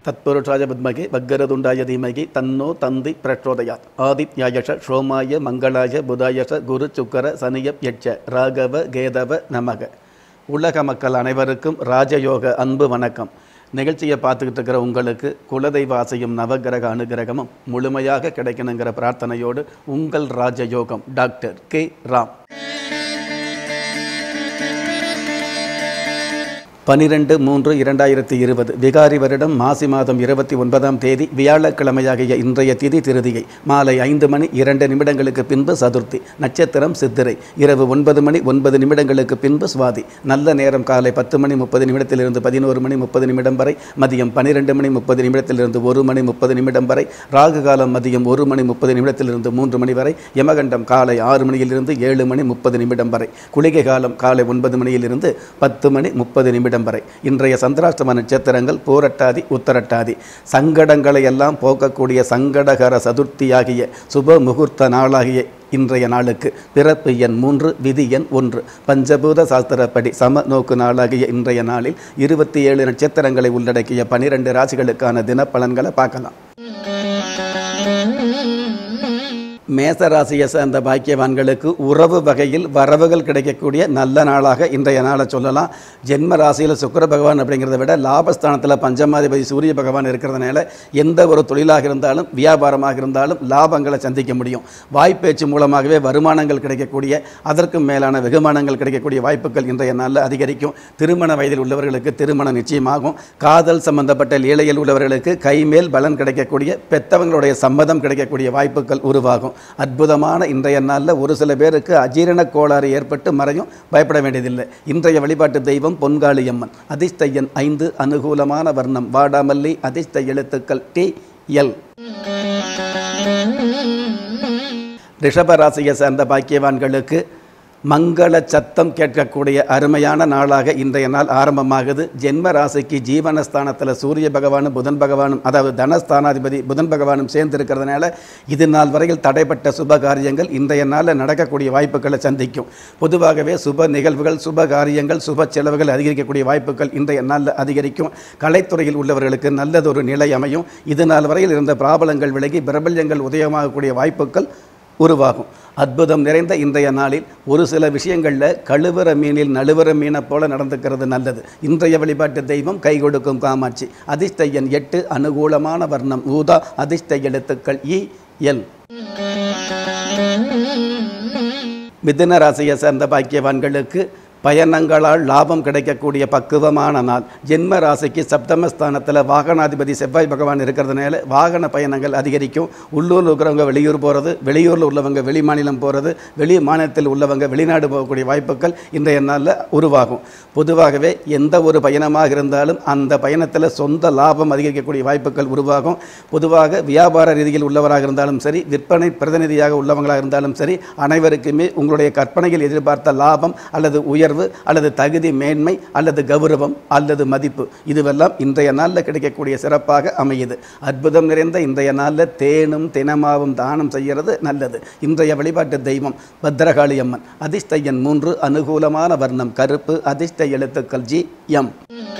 தத்புருஷாய வித்மகே வக்கரதுண்டாய தீமகி தன்னோ தந்தி பிரச்சோதயாத் ஆதித்யாயஷ சோமாய மங்களாய புதாயஷ குரு சுக்கர சனியப் யட்ச ராகவ கேதவ நமக உலக மக்கள் அனைவருக்கும் ராஜயோக அன்பு வணக்கம் நிகழ்ச்சியை பார்த்துக்கிட்டு இருக்கிற உங்களுக்கு குலதெய்வ ஆசையும் நவகிரக அனுகிரகமும் முழுமையாக கிடைக்கணுங்கிற பிரார்த்தனையோடு உங்கள் ராஜயோகம் டாக்டர் கே ராம் பனிரெண்டு மூன்று இரண்டாயிரத்தி இருபது விகாரி வருடம் மாசி மாதம் இருபத்தி ஒன்பதாம் தேதி வியாழக்கிழமையாகிய இன்றைய திதி திருதியை மாலை ஐந்து மணி இரண்டு நிமிடங்களுக்கு பின்பு சதுர்த்தி நட்சத்திரம் சித்திரை இரவு ஒன்பது மணி ஒன்பது நிமிடங்களுக்கு பின்பு சுவாதி நல்ல நேரம் காலை பத்து மணி முப்பது நிமிடத்திலிருந்து பதினோரு மணி முப்பது நிமிடம் வரை மதியம் பனிரெண்டு மணி முப்பது நிமிடத்திலிருந்து ஒரு மணி முப்பது நிமிடம் வரை ராகு காலம் மதியம் ஒரு மணி முப்பது நிமிடத்திலிருந்து மூன்று மணி வரை யமகண்டம் காலை ஆறு மணியிலிருந்து ஏழு மணி முப்பது நிமிடம் வரை குளிகை காலம் காலை ஒன்பது மணியிலிருந்து பத்து மணி முப்பது நிமிடம் வரை இன்றைய சந்திராஷ்டம நட்சத்திரங்கள் பூரட்டாதி உத்தரட்டாதி சங்கடங்களை எல்லாம் போக்கக்கூடிய சங்கடகர சதுர்த்தியாகிய சுப முகூர்த்த நாளாகிய இன்றைய நாளுக்கு பிறப்பு எண் மூன்று விதி எண் ஒன்று பஞ்சபூத சாஸ்திரப்படி சம நோக்கு நாளாகிய இன்றைய நாளில் இருபத்தி ஏழு நட்சத்திரங்களை உள்ளடக்கிய பனிரெண்டு ராசிகளுக்கான தினப்பலன்களை பார்க்கலாம் மேச ராசியை சேர்ந்த பாக்கியவான்களுக்கு உறவு வகையில் வரவுகள் கிடைக்கக்கூடிய நல்ல நாளாக இன்றைய நாளை சொல்லலாம் ஜென்ம ராசியில் சுக்கர பகவான் அப்படிங்கிறத விட லாபஸ்தானத்தில் பஞ்சமாதிபதி சூரிய பகவான் இருக்கிறதுனால எந்த ஒரு தொழிலாக இருந்தாலும் வியாபாரமாக இருந்தாலும் லாபங்களை சந்திக்க முடியும் வாய்ப்பேச்சு மூலமாகவே வருமானங்கள் கிடைக்கக்கூடிய அதற்கும் மேலான வெகுமானங்கள் கிடைக்கக்கூடிய வாய்ப்புகள் இன்றைய நாளில் அதிகரிக்கும் திருமண வயதில் உள்ளவர்களுக்கு திருமணம் நிச்சயமாகும் காதல் சம்பந்தப்பட்ட லீலையில் உள்ளவர்களுக்கு கைமேல் பலன் கிடைக்கக்கூடிய பெத்தவங்களுடைய சம்மதம் கிடைக்கக்கூடிய வாய்ப்புகள் உருவாகும் அற்புதமான இன்றைய நாளில் ஒரு சில பேருக்கு அஜீரண கோளாறு ஏற்பட்டு மறையும் பயப்பட வேண்டியதில்லை இன்றைய வழிபாட்டு தெய்வம் பொன்காளி அம்மன் அதிர்ஷ்டையன் ஐந்து அனுகூலமான வர்ணம் வாடாமல்லி அதிர்ஷ்ட எழுத்துக்கள் டி எல் ரிஷபராசியை சேர்ந்த பாக்கியவான்களுக்கு மங்கள சத்தம் கேட்கக்கூடிய அருமையான நாளாக இன்றைய நாள் ஆரம்பமாகுது ஜென்ம ராசிக்கு ஜீவனஸ்தானத்தில் சூரிய பகவானும் புதன் பகவானும் அதாவது தனஸ்தானாதிபதி புதன் பகவானும் சேர்ந்து இருக்கிறதுனால இது நாள் வரையில் தடைப்பட்ட சுப காரியங்கள் இன்றைய நாளில் நடக்கக்கூடிய வாய்ப்புகளை சந்திக்கும் பொதுவாகவே சுப நிகழ்வுகள் சுப காரியங்கள் சுப செலவுகள் அதிகரிக்கக்கூடிய வாய்ப்புகள் இன்றைய நாளில் அதிகரிக்கும் கலைத்துறையில் உள்ளவர்களுக்கு நல்லதொரு நிலை அமையும் இது நாள் வரையில் இருந்த பிராபலங்கள் விலகி பிரபல்யங்கள் உதயமாகக்கூடிய வாய்ப்புகள் உருவாகும் அற்புதம் நிறைந்த இன்றைய நாளில் ஒரு சில விஷயங்களில் கழுவுற மீனில் நழுவுற மீனை போல நடந்துக்கிறது நல்லது இன்றைய வழிபாட்டு தெய்வம் கை கொடுக்கும் காமாட்சி அதிர்ஷ்ட எண் எட்டு அனுகூலமான வர்ணம் ஊதா அதிர்ஷ்ட எழுத்துக்கள் இ எல் மிதுன ராசியை சேர்ந்த பாக்கியவான்களுக்கு பயணங்களால் லாபம் கிடைக்கக்கூடிய பக்குவமான நாள் ஜென்ம ராசிக்கு சப்தமஸ்தானத்தில் வாகனாதிபதி செவ்வாய் பகவான் இருக்கிறதுனால வாகன பயணங்கள் அதிகரிக்கும் உள்ளூரில் இருக்கிறவங்க வெளியூர் போகிறது வெளியூரில் உள்ளவங்க வெளி மாநிலம் போகிறது வெளி மாநிலத்தில் உள்ளவங்க வெளிநாடு போகக்கூடிய வாய்ப்புகள் இன்றைய நாளில் உருவாகும் பொதுவாகவே எந்த ஒரு பயணமாக இருந்தாலும் அந்த பயணத்தில் சொந்த லாபம் அதிகரிக்கக்கூடிய வாய்ப்புகள் உருவாகும் பொதுவாக வியாபார ரீதியில் உள்ளவராக இருந்தாலும் சரி விற்பனை பிரதிநிதியாக உள்ளவங்களாக இருந்தாலும் சரி அனைவருக்குமே உங்களுடைய கற்பனையில் எதிர்பார்த்த லாபம் அல்லது உயர் உயர்வு அல்லது தகுதி மேன்மை அல்லது கௌரவம் அல்லது மதிப்பு இதுவெல்லாம் இன்றைய நாளில் கிடைக்கக்கூடிய சிறப்பாக அமையுது அற்புதம் நிறைந்த இன்றைய நாளில் தேனும் தினமாவும் தானம் செய்கிறது நல்லது இன்றைய வழிபாட்டு தெய்வம் பத்ரகாளி அம்மன் அதிர்ஷ்ட எண் மூன்று அனுகூலமான வர்ணம் கருப்பு அதிர்ஷ்ட எழுத்துக்கள் ஜி எம்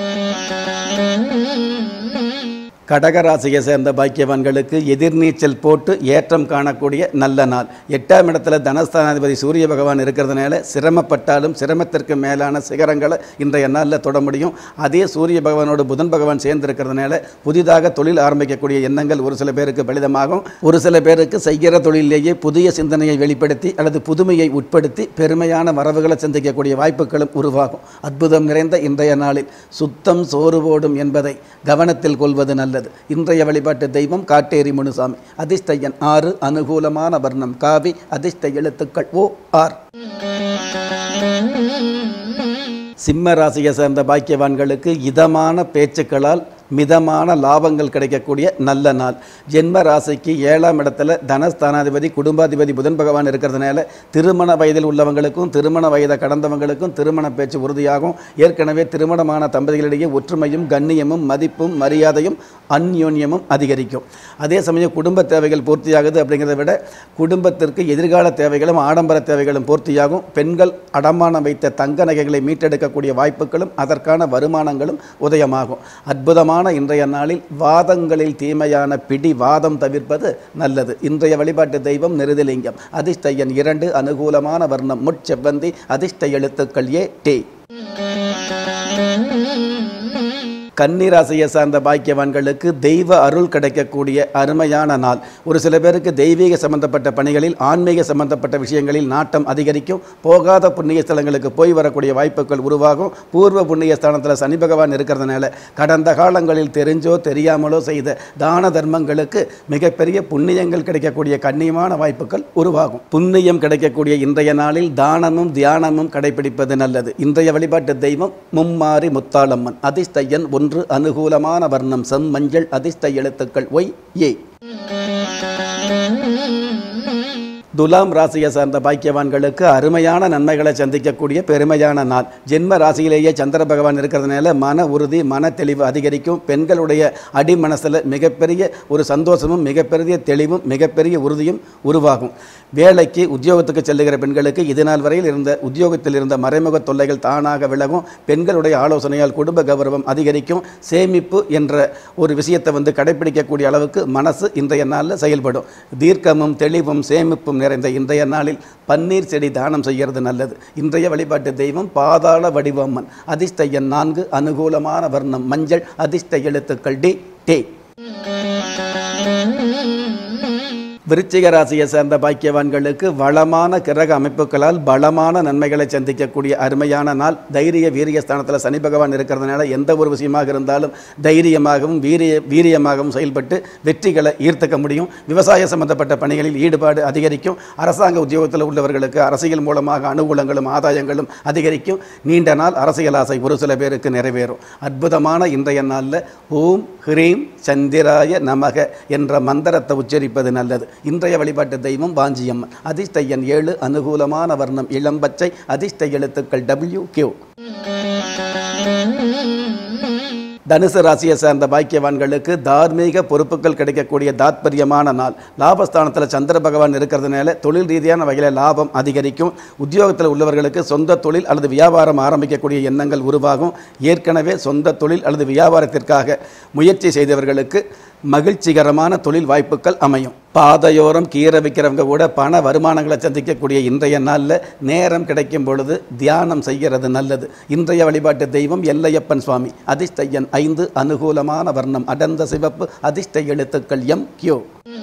கடகராசியை சேர்ந்த பாக்கியவான்களுக்கு எதிர்நீச்சல் போட்டு ஏற்றம் காணக்கூடிய நல்ல நாள் எட்டாம் இடத்துல தனஸ்தானாதிபதி சூரிய பகவான் இருக்கிறதுனால சிரமப்பட்டாலும் சிரமத்திற்கு மேலான சிகரங்களை இன்றைய நாளில் தொட முடியும் அதே சூரிய பகவானோடு புதன் பகவான் சேர்ந்து இருக்கிறதுனால புதிதாக தொழில் ஆரம்பிக்கக்கூடிய எண்ணங்கள் ஒரு சில பேருக்கு பலிதமாகும் ஒரு சில பேருக்கு செய்கிற தொழிலேயே புதிய சிந்தனையை வெளிப்படுத்தி அல்லது புதுமையை உட்படுத்தி பெருமையான வரவுகளை சந்திக்கக்கூடிய வாய்ப்புகளும் உருவாகும் அற்புதம் நிறைந்த இன்றைய நாளில் சுத்தம் சோறு போடும் என்பதை கவனத்தில் கொள்வது நல்லது நல்லது இன்றைய வழிபாட்டு தெய்வம் காட்டேரி முனுசாமி அதிர்ஷ்ட எண் ஆறு அனுகூலமான வர்ணம் காவி அதிர்ஷ்ட எழுத்துக்கள் ஓ ஆர் சிம்ம ராசியை சேர்ந்த பாக்கியவான்களுக்கு இதமான பேச்சுக்களால் மிதமான லாபங்கள் கிடைக்கக்கூடிய நல்ல நாள் ஜென்ம ராசிக்கு ஏழாம் இடத்துல தனஸ்தானாதிபதி குடும்பாதிபதி புதன் பகவான் இருக்கிறதுனால திருமண வயதில் உள்ளவங்களுக்கும் திருமண வயதை கடந்தவங்களுக்கும் திருமண பேச்சு உறுதியாகும் ஏற்கனவே திருமணமான தம்பதிகளிடையே ஒற்றுமையும் கண்ணியமும் மதிப்பும் மரியாதையும் அந்யோன்யமும் அதிகரிக்கும் அதே சமயம் குடும்ப தேவைகள் பூர்த்தியாகுது அப்படிங்கிறத விட குடும்பத்திற்கு எதிர்கால தேவைகளும் ஆடம்பர தேவைகளும் பூர்த்தியாகும் பெண்கள் அடமானம் வைத்த தங்க நகைகளை மீட்டெடுக்கக்கூடிய வாய்ப்புகளும் அதற்கான வருமானங்களும் உதயமாகும் அற்புதமான அற்புதமான இன்றைய நாளில் வாதங்களில் தீமையான பிடி வாதம் தவிர்ப்பது நல்லது இன்றைய வழிபாட்டு தெய்வம் நிருதிலிங்கம் அதிர்ஷ்ட எண் இரண்டு அனுகூலமான வர்ணம் முட்செவ்வந்தி அதிர்ஷ்ட எழுத்துக்கள் ஏ டி கன்னிராசியை சார்ந்த பாக்கியவான்களுக்கு தெய்வ அருள் கிடைக்கக்கூடிய அருமையான நாள் ஒரு சில பேருக்கு தெய்வீக சம்பந்தப்பட்ட பணிகளில் ஆன்மீக சம்பந்தப்பட்ட விஷயங்களில் நாட்டம் அதிகரிக்கும் போகாத புண்ணிய ஸ்தலங்களுக்கு போய் வரக்கூடிய வாய்ப்புகள் உருவாகும் பூர்வ புண்ணிய ஸ்தானத்தில் சனி பகவான் இருக்கிறதுனால கடந்த காலங்களில் தெரிஞ்சோ தெரியாமலோ செய்த தான தர்மங்களுக்கு மிகப்பெரிய புண்ணியங்கள் கிடைக்கக்கூடிய கண்ணியமான வாய்ப்புகள் உருவாகும் புண்ணியம் கிடைக்கக்கூடிய இன்றைய நாளில் தானமும் தியானமும் கடைபிடிப்பது நல்லது இன்றைய வழிபாட்டு தெய்வம் மும்மாரி முத்தாளம்மன் அதிர்ஷ்ட எண் ஒன்று அனுகூலமான வர்ணம் செம் மஞ்சள் அதிர்ஷ்ட எழுத்துக்கள் ஒய் ஏ துலாம் ராசியை சார்ந்த பாக்கியவான்களுக்கு அருமையான நன்மைகளை சந்திக்கக்கூடிய பெருமையான நாள் ஜென்ம ராசியிலேயே சந்திர பகவான் இருக்கிறதுனால மன உறுதி மன தெளிவு அதிகரிக்கும் பெண்களுடைய அடிமனசில் மிகப்பெரிய ஒரு சந்தோஷமும் மிகப்பெரிய தெளிவும் மிகப்பெரிய உறுதியும் உருவாகும் வேலைக்கு உத்தியோகத்துக்கு செல்லுகிற பெண்களுக்கு இது நாள் வரையில் இருந்த உத்தியோகத்தில் இருந்த மறைமுக தொல்லைகள் தானாக விலகும் பெண்களுடைய ஆலோசனையால் குடும்ப கௌரவம் அதிகரிக்கும் சேமிப்பு என்ற ஒரு விஷயத்தை வந்து கடைபிடிக்கக்கூடிய அளவுக்கு மனசு இன்றைய நாளில் செயல்படும் தீர்க்கமும் தெளிவும் சேமிப்பும் நிறைந்த இன்றைய நாளில் பன்னீர் செடி தானம் செய்கிறது நல்லது இன்றைய வழிபாட்டு தெய்வம் பாதாள வடிவம்மன் அதிர்ஷ்ட எண் நான்கு அனுகூலமான வர்ணம் மஞ்சள் அதிர்ஷ்ட எழுத்துக்கள் டி டே விருச்சிக ராசியை சேர்ந்த பாக்கியவான்களுக்கு வளமான கிரக அமைப்புகளால் பலமான நன்மைகளை சந்திக்கக்கூடிய அருமையான நாள் தைரிய வீரிய ஸ்தானத்தில் சனி பகவான் இருக்கிறதுனால எந்த ஒரு விஷயமாக இருந்தாலும் தைரியமாகவும் வீரிய வீரியமாகவும் செயல்பட்டு வெற்றிகளை ஈர்த்துக்க முடியும் விவசாய சம்பந்தப்பட்ட பணிகளில் ஈடுபாடு அதிகரிக்கும் அரசாங்க உத்தியோகத்தில் உள்ளவர்களுக்கு அரசியல் மூலமாக அனுகூலங்களும் ஆதாயங்களும் அதிகரிக்கும் நீண்ட நாள் அரசியல் ஆசை ஒரு சில பேருக்கு நிறைவேறும் அற்புதமான இன்றைய நாளில் ஓம் ஹ்ரீம் சந்திராய நமக என்ற மந்திரத்தை உச்சரிப்பது நல்லது இன்றைய வழிபாட்டு தெய்வம் வாஞ்சியம்மன் அதிர்ஷ்ட எண் ஏழு அனுகூலமான வர்ணம் இளம்பச்சை அதிர்ஷ்ட எழுத்துக்கள் டபிள்யூ கியூ தனுசு ராசியை சேர்ந்த பாக்கியவான்களுக்கு தார்மீக பொறுப்புகள் கிடைக்கக்கூடிய தாத்பரியமான நாள் லாபஸ்தானத்தில் சந்திர பகவான் இருக்கிறதுனால தொழில் ரீதியான வகையில் லாபம் அதிகரிக்கும் உத்தியோகத்தில் உள்ளவர்களுக்கு சொந்த தொழில் அல்லது வியாபாரம் ஆரம்பிக்கக்கூடிய எண்ணங்கள் உருவாகும் ஏற்கனவே சொந்த தொழில் அல்லது வியாபாரத்திற்காக முயற்சி செய்தவர்களுக்கு மகிழ்ச்சிகரமான தொழில் வாய்ப்புகள் அமையும் பாதையோரம் கீரை விற்கிறவங்க கூட பண வருமானங்களை சந்திக்கக்கூடிய இன்றைய நாளில் நேரம் கிடைக்கும் பொழுது தியானம் செய்கிறது நல்லது இன்றைய வழிபாட்டு தெய்வம் எல்லையப்பன் சுவாமி அதிர்ஷ்ட எண் ஐந்து அனுகூலமான வர்ணம் அடர்ந்த சிவப்பு அதிர்ஷ்ட எழுத்துக்கள் எம் கியூ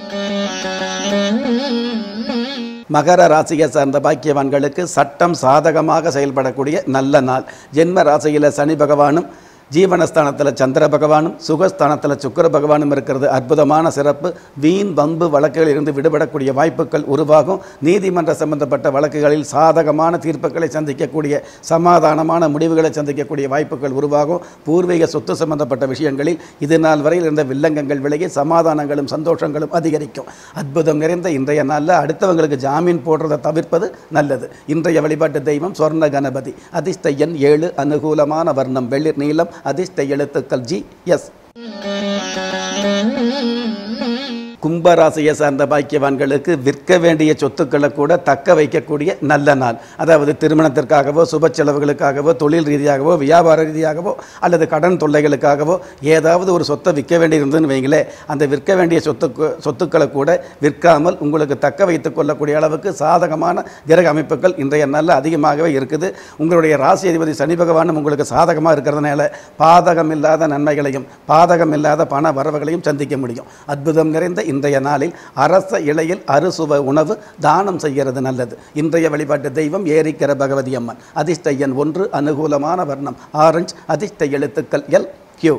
மகர ராசியை சார்ந்த பாக்கியவான்களுக்கு சட்டம் சாதகமாக செயல்படக்கூடிய நல்ல நாள் ஜென்ம ராசியில் சனி பகவானும் ஜீவனஸ்தானத்தில் சந்திர பகவானும் சுகஸ்தானத்தில் சுக்கர பகவானும் இருக்கிறது அற்புதமான சிறப்பு வீண் வம்பு வழக்குகளில் இருந்து விடுபடக்கூடிய வாய்ப்புகள் உருவாகும் நீதிமன்ற சம்பந்தப்பட்ட வழக்குகளில் சாதகமான தீர்ப்புகளை சந்திக்கக்கூடிய சமாதானமான முடிவுகளை சந்திக்கக்கூடிய வாய்ப்புகள் உருவாகும் பூர்வீக சொத்து சம்பந்தப்பட்ட விஷயங்களில் இது நாள் வரையில் இருந்த வில்லங்கங்கள் விலகி சமாதானங்களும் சந்தோஷங்களும் அதிகரிக்கும் அற்புதம் நிறைந்த இன்றைய நாளில் அடுத்தவங்களுக்கு ஜாமீன் போடுறதை தவிர்ப்பது நல்லது இன்றைய வழிபாட்டு தெய்வம் சொர்ண கணபதி அதிர்ஷ்ட எண் ஏழு அனுகூலமான வர்ணம் வெளிர் நீளம் அதிர்ஷ்ட எழுத்துக்கள் ஜி எஸ் கும்பராசியை சார்ந்த பாக்கியவான்களுக்கு விற்க வேண்டிய சொத்துக்களை கூட தக்க வைக்கக்கூடிய நல்ல நாள் அதாவது திருமணத்திற்காகவோ சுப செலவுகளுக்காகவோ தொழில் ரீதியாகவோ வியாபார ரீதியாகவோ அல்லது கடன் தொல்லைகளுக்காகவோ ஏதாவது ஒரு சொத்தை விற்க வேண்டியிருந்ததுன்னு வைங்களே அந்த விற்க வேண்டிய சொத்துக்கு சொத்துக்களை கூட விற்காமல் உங்களுக்கு தக்க வைத்துக் கொள்ளக்கூடிய அளவுக்கு சாதகமான கிரக அமைப்புகள் இன்றைய நாளில் அதிகமாகவே இருக்குது உங்களுடைய ராசி அதிபதி சனி பகவானும் உங்களுக்கு சாதகமாக இருக்கிறதுனால பாதகம் இல்லாத நன்மைகளையும் பாதகம் இல்லாத பண வரவுகளையும் சந்திக்க முடியும் அற்புதம் நிறைந்த இன்றைய நாளில் அரச இலையில் அறுசுவ உணவு தானம் செய்கிறது நல்லது இன்றைய வழிபாட்டு தெய்வம் ஏரிக்கிற பகவதி அம்மன் அதிர்ஷ்ட எண் ஒன்று அனுகூலமான வர்ணம் ஆரஞ்சு அதிர்ஷ்ட எழுத்துக்கள் எல் கியூ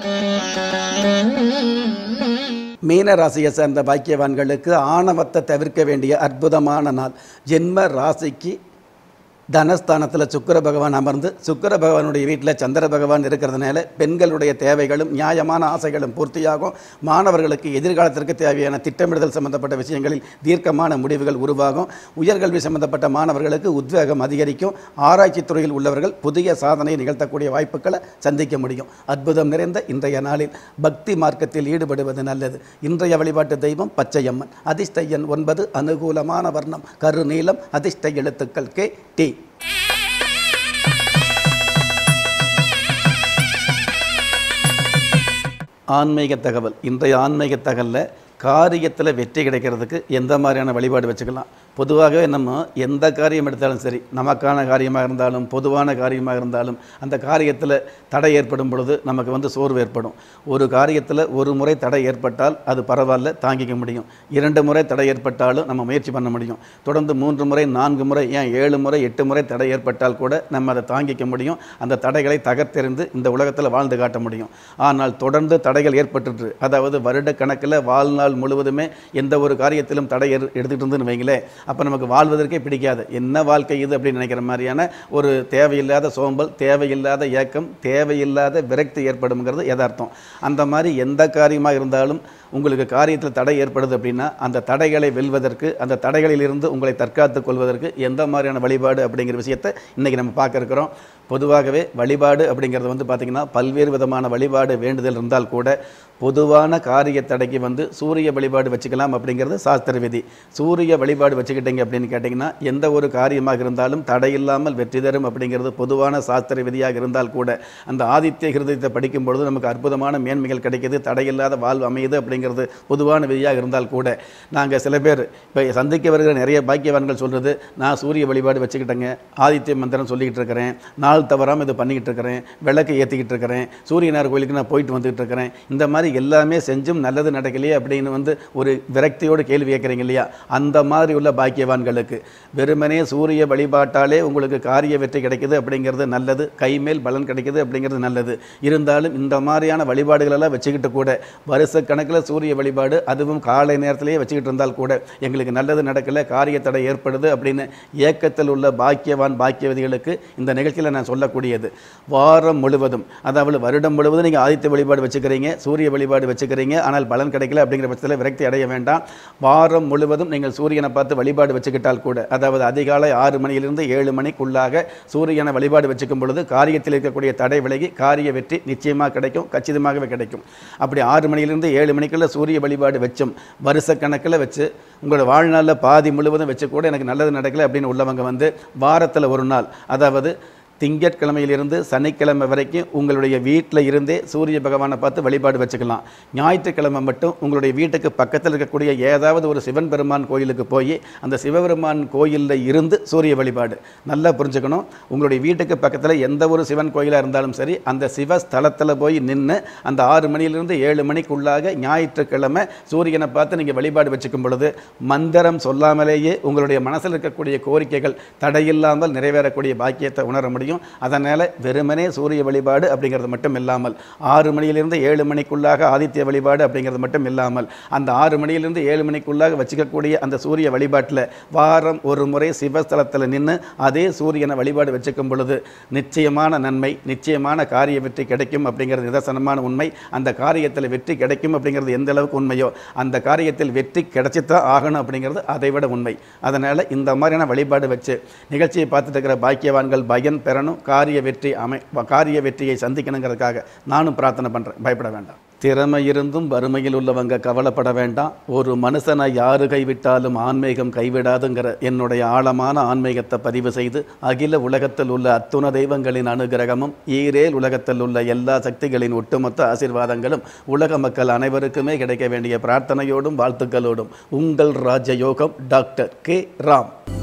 மீன ராசியை சேர்ந்த பாக்கியவான்களுக்கு ஆணவத்தை தவிர்க்க வேண்டிய அற்புதமான நாள் ஜென்ம ராசிக்கு தனஸ்தானத்தில் சுக்கிர பகவான் அமர்ந்து சுக்கிர பகவானுடைய வீட்டில் சந்திர பகவான் இருக்கிறதுனால பெண்களுடைய தேவைகளும் நியாயமான ஆசைகளும் பூர்த்தியாகும் மாணவர்களுக்கு எதிர்காலத்திற்கு தேவையான திட்டமிடுதல் சம்பந்தப்பட்ட விஷயங்களில் தீர்க்கமான முடிவுகள் உருவாகும் உயர்கல்வி சம்பந்தப்பட்ட மாணவர்களுக்கு உத்வேகம் அதிகரிக்கும் ஆராய்ச்சி துறையில் உள்ளவர்கள் புதிய சாதனையை நிகழ்த்தக்கூடிய வாய்ப்புகளை சந்திக்க முடியும் அற்புதம் நிறைந்த இன்றைய நாளில் பக்தி மார்க்கத்தில் ஈடுபடுவது நல்லது இன்றைய வழிபாட்டு தெய்வம் பச்சையம்மன் அதிர்ஷ்ட எண் ஒன்பது அனுகூலமான வர்ணம் கரு நீளம் அதிர்ஷ்ட எழுத்துக்கள் கே டி ஆன்மீக தகவல் இன்றைய ஆன்மீக தகவலில் காரியத்தில் வெற்றி கிடைக்கிறதுக்கு எந்த மாதிரியான வழிபாடு வச்சுக்கலாம் பொதுவாகவே நம்ம எந்த காரியம் எடுத்தாலும் சரி நமக்கான காரியமாக இருந்தாலும் பொதுவான காரியமாக இருந்தாலும் அந்த காரியத்தில் தடை ஏற்படும் பொழுது நமக்கு வந்து சோர்வு ஏற்படும் ஒரு காரியத்தில் ஒரு முறை தடை ஏற்பட்டால் அது பரவாயில்ல தாங்கிக்க முடியும் இரண்டு முறை தடை ஏற்பட்டாலும் நம்ம முயற்சி பண்ண முடியும் தொடர்ந்து மூன்று முறை நான்கு முறை ஏன் ஏழு முறை எட்டு முறை தடை ஏற்பட்டால் கூட நம்ம அதை தாங்கிக்க முடியும் அந்த தடைகளை தகர்த்தெறிந்து இந்த உலகத்தில் வாழ்ந்து காட்ட முடியும் ஆனால் தொடர்ந்து தடைகள் ஏற்பட்டுட்டு அதாவது வருட கணக்கில் வாழ்நாள் முழுவதுமே எந்த ஒரு காரியத்திலும் தடை எடு- எடுத்துக்கிட்டு இருந்துன்னு வைங்களேன் அப்போ நமக்கு வாழ்வதற்கே பிடிக்காது என்ன வாழ்க்கை இது அப்படின்னு நினைக்கிற மாதிரியான ஒரு தேவையில்லாத சோம்பல் தேவையில்லாத ஏக்கம் தேவையில்லாத விரக்தி ஏற்படும்ங்கிறது யதார்த்தம் அந்த மாதிரி எந்த காரியமாக இருந்தாலும் உங்களுக்கு காரியத்தில் தடை ஏற்படுது அப்படின்னா அந்த தடைகளை வெல்வதற்கு அந்த தடைகளிலிருந்து உங்களை தற்காத்துக் கொள்வதற்கு எந்த மாதிரியான வழிபாடு அப்படிங்கிற விஷயத்தை இன்றைக்கி நம்ம பார்க்க இருக்கிறோம் பொதுவாகவே வழிபாடு அப்படிங்கிறது வந்து பார்த்திங்கன்னா பல்வேறு விதமான வழிபாடு வேண்டுதல் இருந்தால் கூட பொதுவான காரிய தடைக்கு வந்து சூரிய வழிபாடு வச்சுக்கலாம் அப்படிங்கிறது சாஸ்திர விதி சூரிய வழிபாடு வச்சுக்கிட்டீங்க அப்படின்னு கேட்டிங்கன்னா எந்த ஒரு காரியமாக இருந்தாலும் தடையில்லாமல் வெற்றி தரும் அப்படிங்கிறது பொதுவான சாஸ்திர விதியாக இருந்தால் கூட அந்த ஆதித்ய ஹிருதயத்தை படிக்கும் பொழுது நமக்கு அற்புதமான மேன்மைகள் கிடைக்குது தடையில்லாத வாழ்வு அமையுது அப்படிங்கிறது பொதுவான விதியாக இருந்தால் கூட நாங்கள் சில பேர் இப்போ சந்திக்க வருகிற நிறைய பாக்கியவான்கள் சொல்கிறது நான் சூரிய வழிபாடு வச்சுக்கிட்டேங்க ஆதித்ய மந்திரம் சொல்லிக்கிட்டு இருக்கிறேன் நாள் தவறாமல் இது பண்ணிக்கிட்டு இருக்கிறேன் விளக்கு ஏற்றிக்கிட்டு இருக்கிறேன் சூரியனார் கோயிலுக்கு நான் போயிட்டு வந்துகிட்டு இருக்கிறேன் இந்த மாதிரி எல்லாமே செஞ்சும் நல்லது நடக்கலையே அப்படின்னு வந்து ஒரு விரக்தியோடு கேள்வி கேட்குறீங்க இல்லையா அந்த மாதிரி உள்ள பாக்கியவான்களுக்கு வெறுமனே சூரிய வழிபாட்டாலே உங்களுக்கு காரிய வெற்றி கிடைக்குது அப்படிங்கிறது நல்லது கைமேல் பலன் கிடைக்குது அப்படிங்கிறது நல்லது இருந்தாலும் இந்த மாதிரியான வழிபாடுகளெல்லாம் வச்சுக்கிட்டு கூட வருஷ கணக்கில் சூரிய வழிபாடு அதுவும் காலை நேரத்திலேயே வச்சுக்கிட்டு இருந்தால் கூட எங்களுக்கு நல்லது நடக்கலை காரிய தடை ஏற்படுது அப்படின்னு ஏக்கத்தில் உள்ள பாக்கியவான் பாக்கியவதிகளுக்கு இந்த நிகழ்ச்சியில் நான் சொல்லக்கூடியது வாரம் முழுவதும் அதாவது வருடம் முழுவதும் நீங்கள் ஆதித்ய வழிபாடு வச்சுக்கிறீங்க சூரிய வழிபாடு வச்சுக்கிறீங்க ஆனால் பலன் கிடைக்கல அப்படிங்கிற பட்சத்தில் விரக்தி அடைய வேண்டாம் வாரம் முழுவதும் நீங்கள் சூரியனை பார்த்து வழிபாடு வச்சுக்கிட்டால் கூட அதாவது அதிகாலை ஆறு மணியிலிருந்து ஏழு மணிக்குள்ளாக சூரியனை வழிபாடு வச்சுக்கும் பொழுது காரியத்தில் இருக்கக்கூடிய தடை விலகி காரிய வெற்றி நிச்சயமாக கிடைக்கும் கச்சிதமாகவே கிடைக்கும் அப்படி ஆறு மணியிலிருந்து ஏழு மணிக்குள்ள சூரிய வழிபாடு வச்சும் வருஷ கணக்கில் வச்சு உங்களோட வாழ்நாளில் பாதி முழுவதும் வச்சு கூட எனக்கு நல்லது நடக்கலை அப்படின்னு உள்ளவங்க வந்து வாரத்தில் ஒரு நாள் அதாவது திங்கட்கிழமையிலிருந்து சனிக்கிழமை வரைக்கும் உங்களுடைய வீட்டில் இருந்தே சூரிய பகவானை பார்த்து வழிபாடு வச்சுக்கலாம் ஞாயிற்றுக்கிழமை மட்டும் உங்களுடைய வீட்டுக்கு பக்கத்தில் இருக்கக்கூடிய ஏதாவது ஒரு சிவன் பெருமான் கோயிலுக்கு போய் அந்த சிவபெருமான் கோயிலில் இருந்து சூரிய வழிபாடு நல்லா புரிஞ்சுக்கணும் உங்களுடைய வீட்டுக்கு பக்கத்தில் எந்த ஒரு சிவன் கோயிலாக இருந்தாலும் சரி அந்த சிவ ஸ்தலத்தில் போய் நின்று அந்த ஆறு மணியிலிருந்து ஏழு மணிக்குள்ளாக ஞாயிற்றுக்கிழமை சூரியனை பார்த்து நீங்கள் வழிபாடு வச்சுக்கும் பொழுது மந்திரம் சொல்லாமலேயே உங்களுடைய மனசில் இருக்கக்கூடிய கோரிக்கைகள் தடையில்லாமல் நிறைவேறக்கூடிய பாக்கியத்தை உணர முடியும் அதனால் வெறுமனே சூரிய வழிபாடு அப்படிங்கிறது மட்டும் இல்லாமல் ஆறு மணியிலிருந்து ஏழு மணிக்குள்ளாக ஆதித்ய வழிபாடு அப்படிங்கிறது மட்டும் இல்லாமல் அந்த ஆறு மணியிலிருந்து ஏழு மணிக்குள்ளாக வச்சுக்கக்கூடிய அந்த சூரிய வழிபாட்டில் வாரம் ஒரு முறை சிவஸ்தலத்தில் நின்று அதே சூரியனை வழிபாடு வச்சுக்கும் பொழுது நிச்சயமான நன்மை நிச்சயமான காரிய வெற்றி கிடைக்கும் அப்படிங்கிறது நிதர்சனமான உண்மை அந்த காரியத்தில் வெற்றி கிடைக்கும் அப்படிங்கிறது எந்த அளவுக்கு உண்மையோ அந்த காரியத்தில் வெற்றி கிடைச்சித்தான் ஆகணும் அப்படிங்கிறது அதை விட உண்மை அதனால் இந்த மாதிரியான வழிபாடு வச்சு நிகழ்ச்சியை பார்த்துட்டு இருக்கிற பாக்கியவான்கள் பயன் பெறணும் காரிய வெற்றி அமை காரிய வெற்றியை சந்திக்கணுங்கிறதுக்காக நானும் பிரார்த்தனை பண்ணுறேன் பயப்பட வேண்டாம் திறமை இருந்தும் வறுமையில் உள்ளவங்க கவலைப்பட வேண்டாம் ஒரு மனுஷனை யாரு கைவிட்டாலும் ஆன்மீகம் கைவிடாதுங்கிற என்னுடைய ஆழமான ஆன்மீகத்தை பதிவு செய்து அகில உலகத்தில் உள்ள அத்துண தெய்வங்களின் அனுகிரகமும் ஈரேல் உலகத்தில் உள்ள எல்லா சக்திகளின் ஒட்டுமொத்த ஆசீர்வாதங்களும் உலக மக்கள் அனைவருக்குமே கிடைக்க வேண்டிய பிரார்த்தனையோடும் வாழ்த்துக்களோடும் உங்கள் ராஜயோகம் டாக்டர் கே ராம்